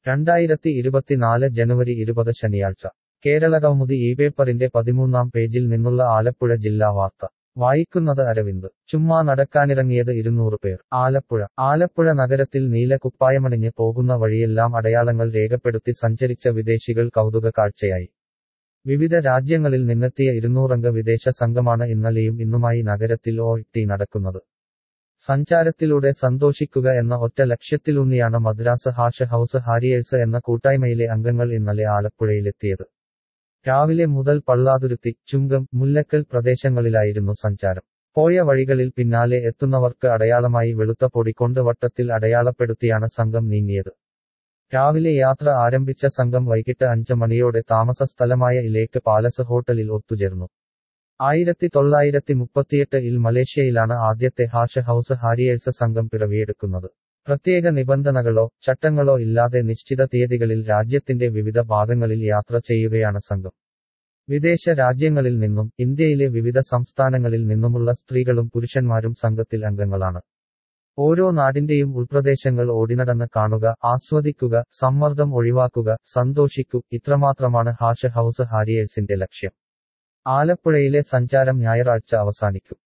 രണ്ടായിരത്തി ഇരുപത്തിനാല് ജനുവരി ഇരുപത് ശനിയാഴ്ച കേരളകൗമുദി ഈ പേപ്പറിന്റെ പതിമൂന്നാം പേജിൽ നിന്നുള്ള ആലപ്പുഴ ജില്ലാ വാർത്ത വായിക്കുന്നത് അരവിന്ദ് ചുമ്മാ നടക്കാനിറങ്ങിയത് ഇരുന്നൂറ് പേർ ആലപ്പുഴ ആലപ്പുഴ നഗരത്തിൽ നീല കുപ്പായമണിഞ്ഞ് പോകുന്ന വഴിയെല്ലാം അടയാളങ്ങൾ രേഖപ്പെടുത്തി സഞ്ചരിച്ച വിദേശികൾ കൗതുക കാഴ്ചയായി വിവിധ രാജ്യങ്ങളിൽ നിന്നെത്തിയ ഇരുന്നൂറംഗ വിദേശ സംഘമാണ് ഇന്നലെയും ഇന്നുമായി നഗരത്തിൽ ഒ ടി നടക്കുന്നത് സഞ്ചാരത്തിലൂടെ സന്തോഷിക്കുക എന്ന ഒറ്റ ലക്ഷ്യത്തിലൂന്നിയാണ് മദ്രാസ് ഹാഷ് ഹൌസ് ഹാരിയേഴ്സ് എന്ന കൂട്ടായ്മയിലെ അംഗങ്ങൾ ഇന്നലെ ആലപ്പുഴയിലെത്തിയത് രാവിലെ മുതൽ പള്ളാതുരുത്തി ചുങ്കം മുല്ലക്കൽ പ്രദേശങ്ങളിലായിരുന്നു സഞ്ചാരം പോയ വഴികളിൽ പിന്നാലെ എത്തുന്നവർക്ക് അടയാളമായി വെളുത്ത പൊടി കൊണ്ട് വട്ടത്തിൽ അടയാളപ്പെടുത്തിയാണ് സംഘം നീങ്ങിയത് രാവിലെ യാത്ര ആരംഭിച്ച സംഘം വൈകിട്ട് അഞ്ച് മണിയോടെ താമസ സ്ഥലമായ ഇലേക്ക് പാലസ് ഹോട്ടലിൽ ഒത്തുചേർന്നു ആയിരത്തി തൊള്ളായിരത്തി മുപ്പത്തിയെട്ട് ഇൽ മലേഷ്യയിലാണ് ആദ്യത്തെ ഹാഷ് ഹൌസ് ഹാരിയേഴ്സ് സംഘം പിറവിയെടുക്കുന്നത് പ്രത്യേക നിബന്ധനകളോ ചട്ടങ്ങളോ ഇല്ലാതെ നിശ്ചിത തീയതികളിൽ രാജ്യത്തിന്റെ വിവിധ ഭാഗങ്ങളിൽ യാത്ര ചെയ്യുകയാണ് സംഘം വിദേശ രാജ്യങ്ങളിൽ നിന്നും ഇന്ത്യയിലെ വിവിധ സംസ്ഥാനങ്ങളിൽ നിന്നുമുള്ള സ്ത്രീകളും പുരുഷന്മാരും സംഘത്തിൽ അംഗങ്ങളാണ് ഓരോ നാടിന്റെയും ഉൾപ്രദേശങ്ങൾ ഓടിനടന്ന് കാണുക ആസ്വദിക്കുക സമ്മർദ്ദം ഒഴിവാക്കുക സന്തോഷിക്കൂ ഇത്രമാത്രമാണ് ഹാഷ് ഹൌസ് ഹാരിയേഴ്സിന്റെ ലക്ഷ്യം ആലപ്പുഴയിലെ സഞ്ചാരം ഞായറാഴ്ച അവസാനിക്കും